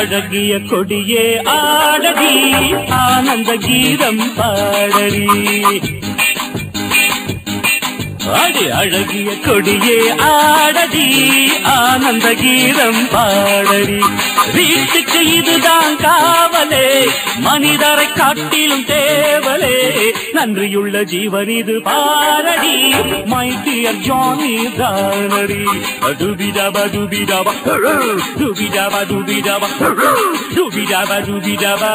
அழகிய கொடியே ஆடடி ஆனந்த கீதம் பாடடி அடி அழகிய கொடியே ஆடடி ஆனந்த கீதம் பாடடி வீட்டுக்கு இதுதான் காவலே மனிதரை காட்டிலும் தேவலே நன்றியுள்ள ஜீவன் இது பாரடி மை டியர் ஜானி தானடி டுபிடப டுபிடப டுபிடப டுபிடப டுபிடப டுபிடப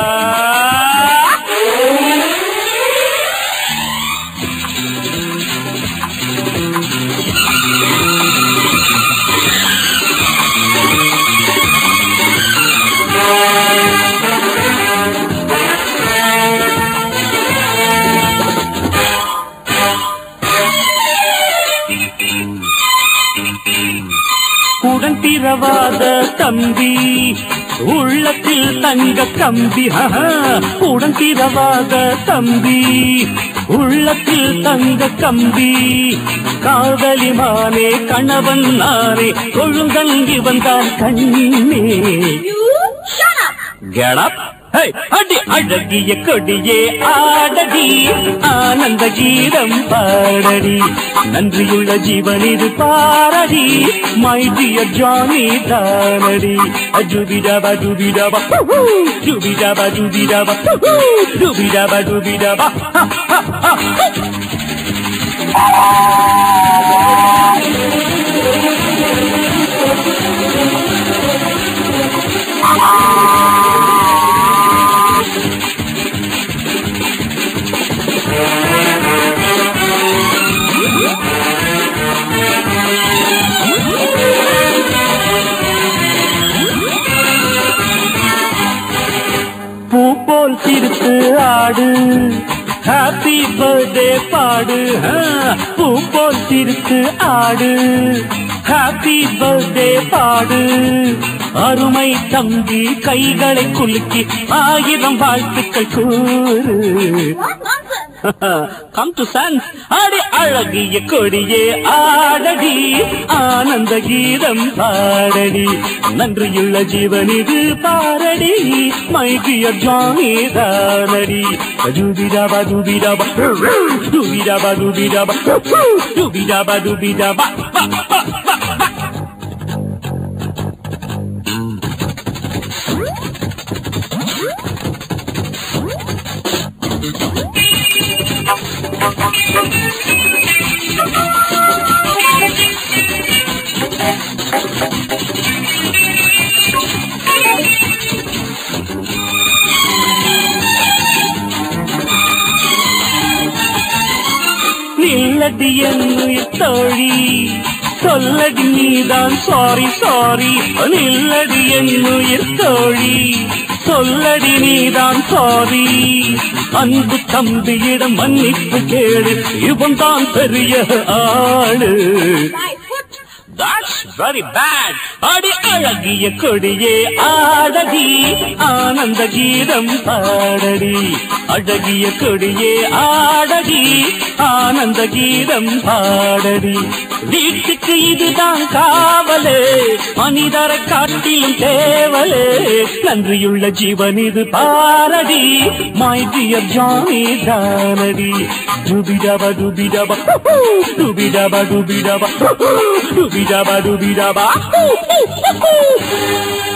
உடன் பிறவாத தம்பி உள்ளத்தில் தங்க கம்பி ஆஹா. உடன் பிறவாத தம்பி உள்ளத்தில் தங்க கம்பி காதலிமானே கணவன் நானே கொழுங்கன் இவன் தான் கண்ணே Get up. Hey, அடி அழகிய கொடியே ஆடடி ஆனந்த கீதம் பாடடி நன்றியுள்ள ஜீவன் இது பாரடி மை டியர் ஜானி தானடி ஜுபிடப ஜுபிடப ஜுபிடப ஜுபிடப ஜுபிடப ஜுபிடப பூ போல் சிரித்து ஆடு ஹாப்பி பர்த்டே பாடு ஆ, பூ போல் சிரித்து ஆடு ஹாப்பி பர்த்டே பாடு அருமை தம்பி கைகளை குலுக்கி ஆயிரம் வாழ்த்துக்கள் கூறு கம் டு சன்ஸ் அடி அழகிய கொடியே ஆடடி ஆனந்த கீதம் பாடடி நன்றியுள்ள ஜீவன் இது பாரடி மை டியர் ஜானி தானடி ஜூபிடாபா ஜூபிடாபா ஜூபிடாபா ஜூபிடாபா ஜூபிடாபா ஜூபிடாபா நில்லடி என்னுயிர் தோழி சொல்லடி நீதான் சாரி சாரி நில்லடி என்னுயிர் தோழி சொல்லடி நீதான் சாரி அன்பு தம்பியிடம் மன்னிப்பு கேடு இவன் தான் பெரிய ஆளு That's very bad. அடி அழகிய கொடியே ஆடடி ஆனந்த கீதம் பாடடி அழகிய கொடியே ஆடடி ஆனந்த கீதம் பாடடி வீட்டுக்கு இதுதான் காவலே மனிதரை காட்டிலும் தேவலே நன்றியுள்ள ஜீவன் இது பாரடி மை டியர் ஜானி தானடி டுபிடப டுபிடப டுபிடப டுபிடப டுபிடப டுபிடப